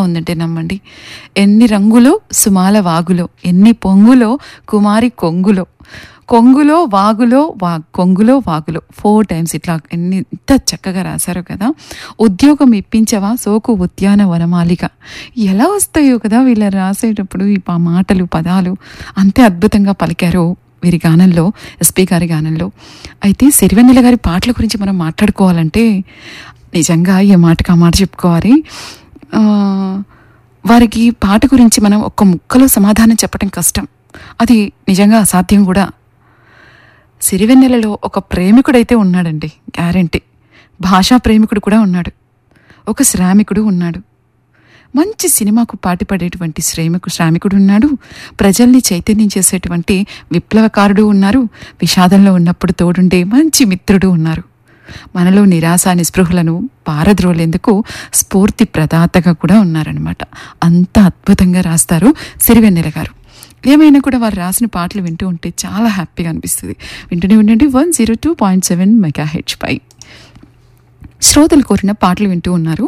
ఉందంటే నమ్మండి ఎన్ని రంగులో సుమాల వాగులో ఎన్ని పొంగులో కుమారి కొంగులో కొంగులో వాగులో వా కొంగులో వాగులో ఫోర్ టైమ్స్ ఇట్లా ఎన్ని ఎంత చక్కగా రాశారో కదా ఉద్యోగం ఇప్పించవా సోకు ఉద్యాన వనమాలిక ఎలా వస్తాయో కదా వీళ్ళ రాసేటప్పుడు ఈ పా- మాటలు పదాలు అంతే అద్భుతంగా పలికారో వీరి గానంలో ఎస్పి గారి గానంలో అయితే సిరివెన్నెల గారి పాటల గురించి మనం మాట్లాడుకోవాలంటే నిజంగా ఈ మాటకు ఆ మాట చెప్పుకోవాలి ఆ, వారికి పాట గురించి మనం ఒక్క ముక్కలో సమాధానం చెప్పడం కష్టం అది నిజంగా అసాధ్యం కూడా సిరివెన్నెలలో ఒక ప్రేమికుడైతే ఉన్నాడండి గ్యారంటీ భాషా ప్రేమికుడు కూడా ఉన్నాడు ఒక శ్రామికుడు ఉన్నాడు మంచి సినిమాకు పాటుపడేటువంటి శ్రేమికు శ్రామికుడు ఉన్నాడు ప్రజల్ని చైతన్యం చేసేటువంటి విప్లవకారుడు ఉన్నారు విషాదంలో ఉన్నప్పుడు తోడుండే మంచి మిత్రుడు ఉన్నారు మనలో నిరాశ నిస్పృహలను పారద్రోలేందుకు స్ఫూర్తి ప్రదాతగా కూడా ఉన్నారనమాట అంత అద్భుతంగా రాస్తారు సిరివెన్నెల గారు ఏమైనా కూడా వారు రాసిన పాటలు వింటూ ఉంటే చాలా హ్యాపీగా అనిపిస్తుంది వింటూనే ఉండండి one zero two point seven megahertz పై శ్రోతలు కోరిన పాటలు వింటూ ఉన్నారు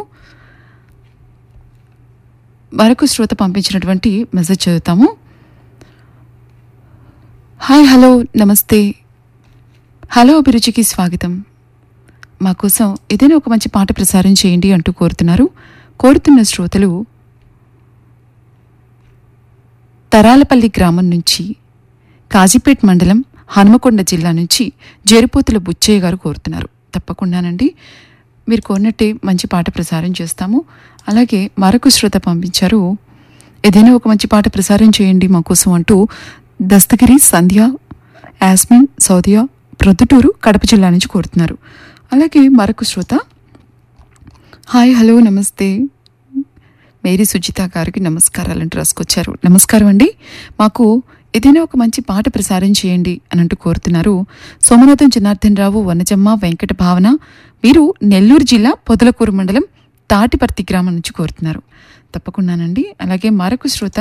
మరొక శ్రోత పంపించినటువంటి మెసేజ్ చదువుతాము హాయ్ హలో నమస్తే హలో అభిరుచికి స్వాగతం మా కోసం ఏదైనా ఒక మంచి పాట ప్రసారం చేయండి అంటూ కోరుతున్నారు కోరుతున్న శ్రోతలు తరాలపల్లి గ్రామం నుంచి కాజీపేట్ మండలం హనుమకొండ జిల్లా నుంచి జేరుపోతుల బుచ్చయ్య గారు కోరుతున్నారు తప్పకుండానండి మీరు కోరినట్టే మంచి పాట ప్రసారం చేస్తాము అలాగే మరొక శ్రోత పంపించారు ఏదైనా ఒక మంచి పాట ప్రసారం చేయండి మా కోసం అంటూ దస్తగిరి సంధ్య యాస్మిన్ సౌదియా ప్రొద్దుటూరు కడప జిల్లా నుంచి కోరుతున్నారు అలాగే మరొక శ్రోత హాయ్ హలో నమస్తే మేరీ సుజిత గారికి నమస్కారాలు అంటూ రాసుకొచ్చారు నమస్కారం అండి మాకు ఏదైనా ఒక మంచి పాట ప్రసారం చేయండి అని అంటూ కోరుతున్నారు సోమనాథం జనార్దన్ రావు వనజమ్మ వెంకట భావన వీరు నెల్లూరు జిల్లా పొదలకూరు మండలం తాటిపర్తి గ్రామం నుంచి కోరుతున్నారు తప్పకుండానండి అలాగే మరొక శ్రోత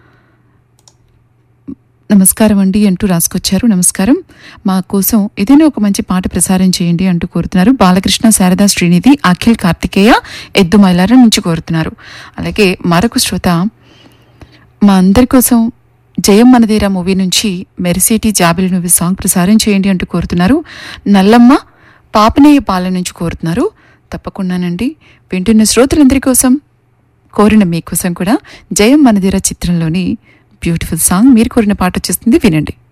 నమస్కారం అండి అంటూ రాసుకొచ్చారు నమస్కారం మా కోసం ఏదైనా ఒక మంచి పాట ప్రసారం చేయండి అంటూ కోరుతున్నారు బాలకృష్ణ శారదా శ్రీనిధి అఖిల్ కార్తికేయ ఎద్దు మైలారం నుంచి కోరుతున్నారు అలాగే మరొక శ్రోత మా అందరి కోసం జయం మనదేరా మూవీ నుంచి మెరిసేటి జాబిలి నువ్వు సాంగ్ ప్రసారం చేయండి అంటూ కోరుతున్నారు నల్లమ్మ పాపనేయ పాలన నుంచి కోరుతున్నారు తప్పకుండానండి వింటున్న శ్రోతలందరి కోసం కోరిన మీకోసం కూడా జయం మనదేరా చిత్రంలోని బ్యూటిఫుల్ సాంగ్ మీరు కోరిన పాట వచ్చేస్తుంది వినండి